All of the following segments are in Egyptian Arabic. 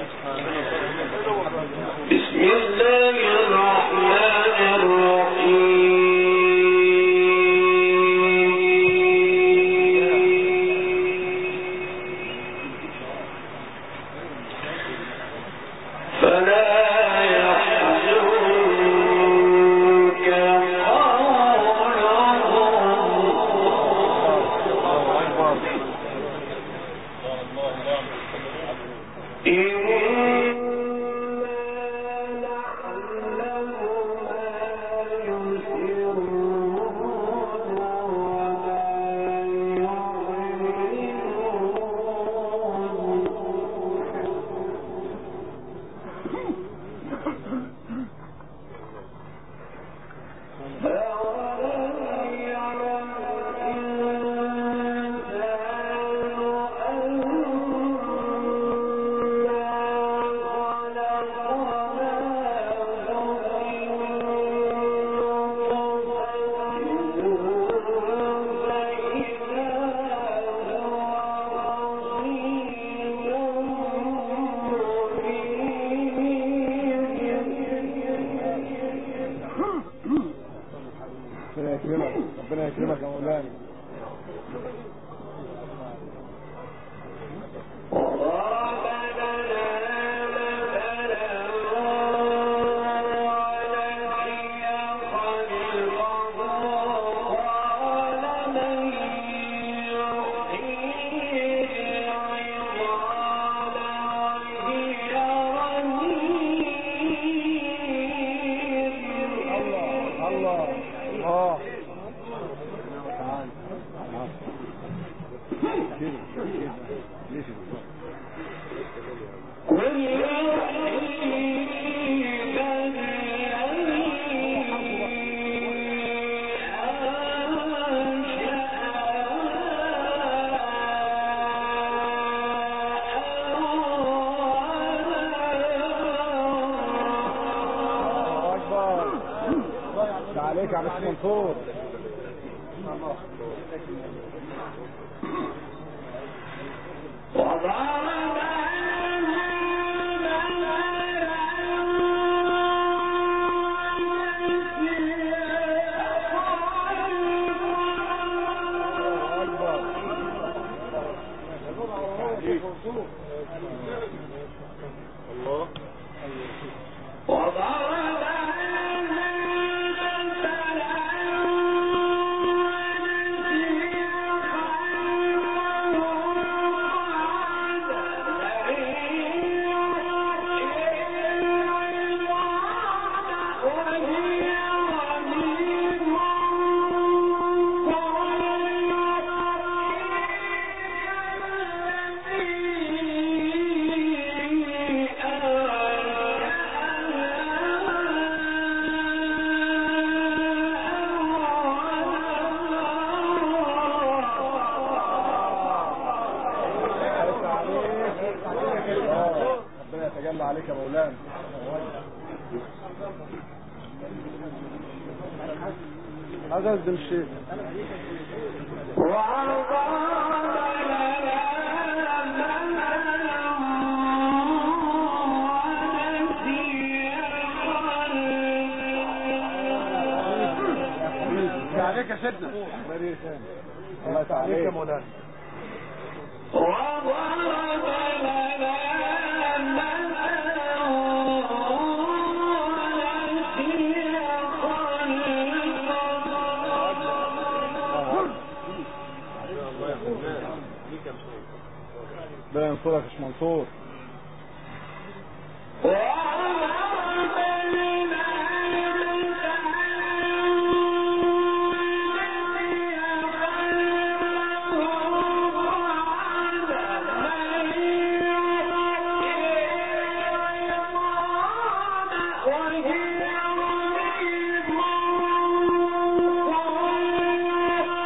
بسم الله الرحمن الرحيم فلا يحزنك قولهم ربنا يكرمك ربنا يكرمك يا مولانا الله الله الله تعال تعال. كده كده ليش الله اكبر ده عليك يا عم منصور الله اكبر الله عليك عليك آه، ربنا يتجلى عليك يا مولانا هذا الدم الشيخ عليك يا سيدنا الله يتعاليك يا مولانا ربنا ينصرك يا شيخ منصور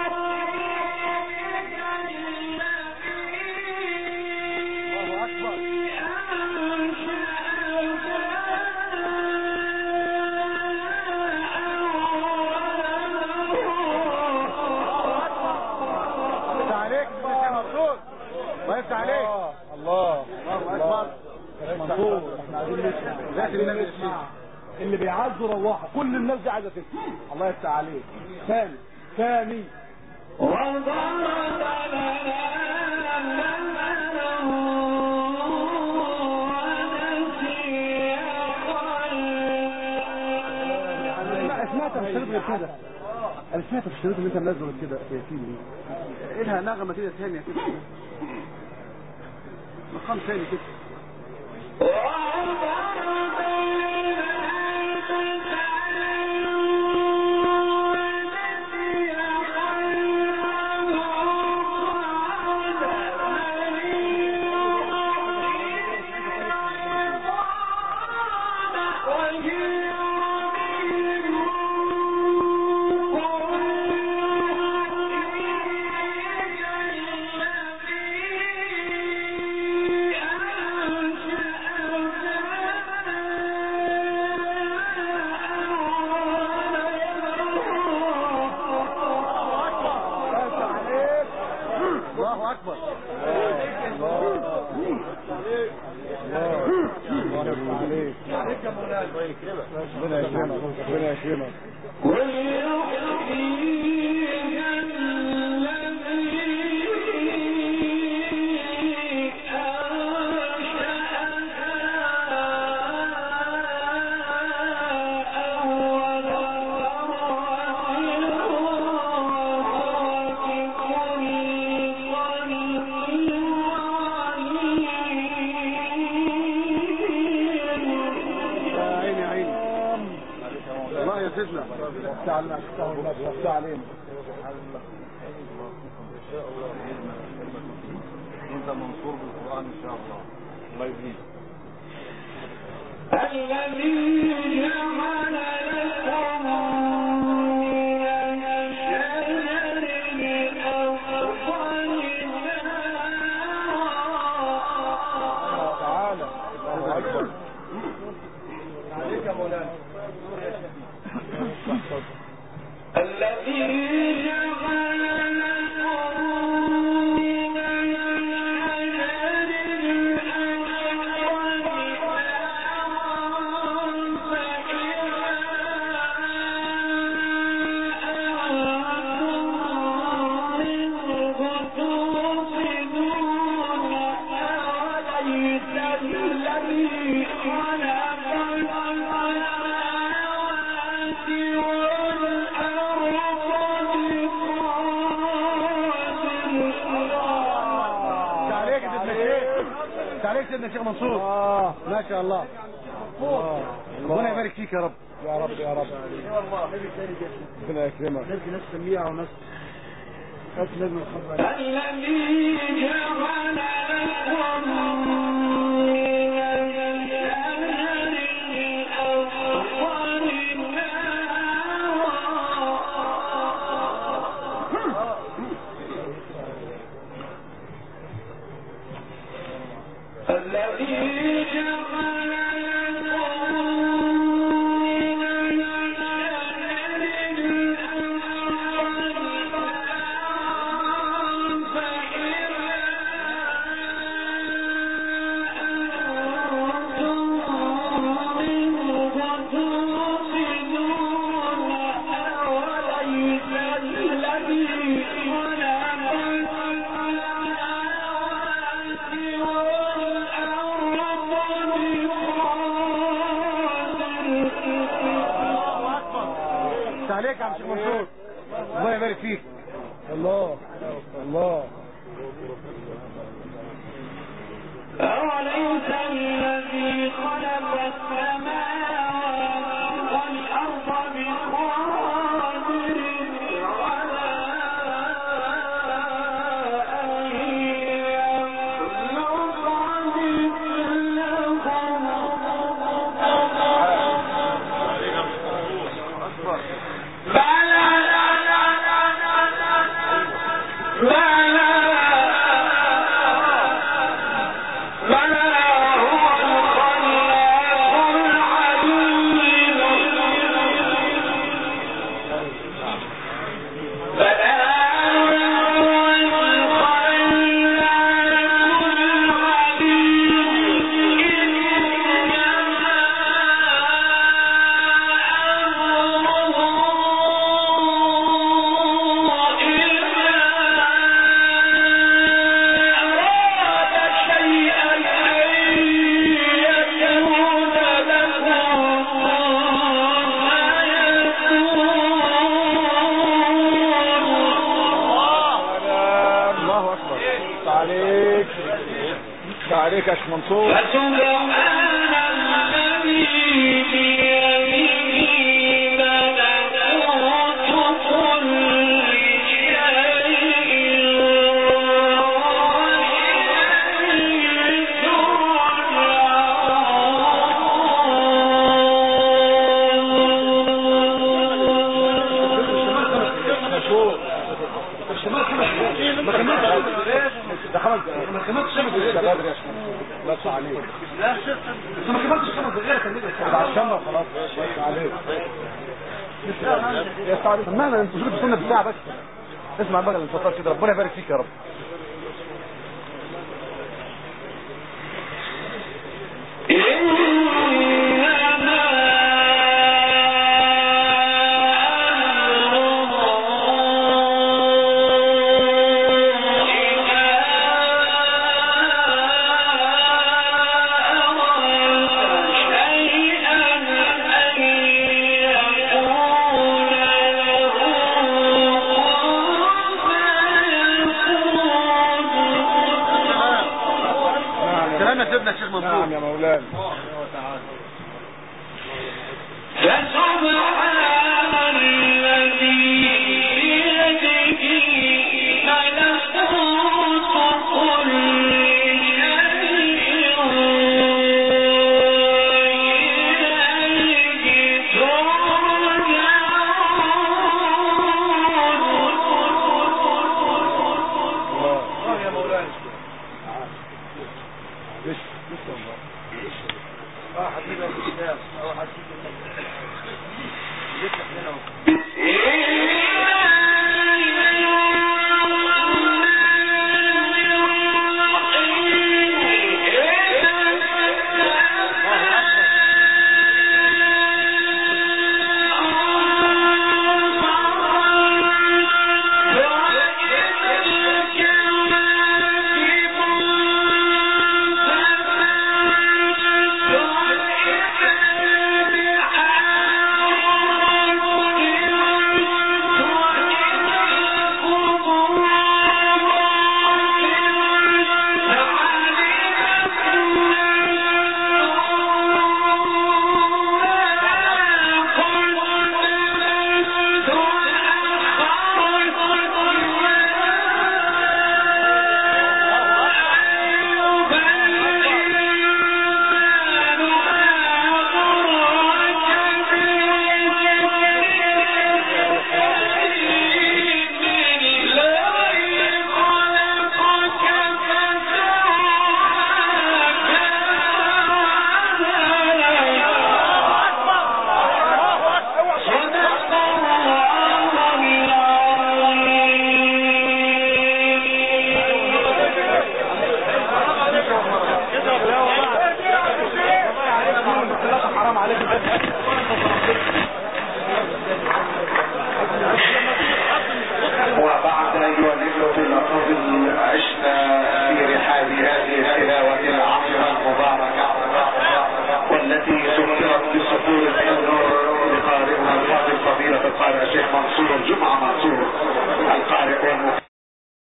الله اكبر منصور احنا عايزين نسمع ذات النبي نسمع. اللي بيعزوا روحوا كل الناس دي عايزه تسمع الله يفتح عليك ثاني ثاني وضرب لنا انا سمعت في الشريط غير كده انا سمعت في الشريط اللي انت منزله غير كده يا سيدي ايه لها نغمه كده ثانيه كده مقام ثاني كده الله اكبر الله يفتح عليك ربنا يكرمك ربنا يكرمك يا عيني يا عيني الله يا سيدنا وفتح علينا وفتح علينا انت منصور بالقران ان شاء الله الله يبنيك الذي جعل لكم من الشجر الأخضر نارا تعالى الله اكبر عليك يا مولانا الذي جعل لكم من الشجر الأخضر الذي خلق السماوات والأرض تعليق سيدنا الشيخ تعليق سيدنا الشيخ منصور اه ما شاء الله الله ربنا يبارك فيك يا رب يا رب يا رب ربنا يكرمك ناس سميعه وناس ناس لازم نخبر الذي جعل لكم من الشجر الأخضر نارا الذي جعل لكم من الشجر الأخضر فإذا أنتم منه توقدون أوليس الذي خلق السماوات والأرض بقادر تعليق يا عم الشيخ منصور الله يبارك فيك الله الله أوليس الذي خلق السماوات والأرض بقادر على أن يخلق مثلهم بلى بلى بلى هو الخلاق عليك يا شيخ منصور فسبحان الذي بيده ملكوت كل شيء وإليه مشهور الشمال خمس ما كملتش ده خمس دقايق ما كملتش خمس دقايق ده بدري يا شيخ بس عليك بس ما كملتش خمس دقايق كملت على الشمال خلاص بس عليك يا سعد ما انا انت شوف السنه بتاع بس اسمع بقى الانتصار كده ربنا يبارك فيك يا رب إنما كلام يا سيدنا الشيخ منصور نعم يا مولانا فسبحان الذي بيده ملكوت كل شيء وإليه ترجعون يا مولانا لسه لسه اه حبيبي يا استاذ اه حبيبي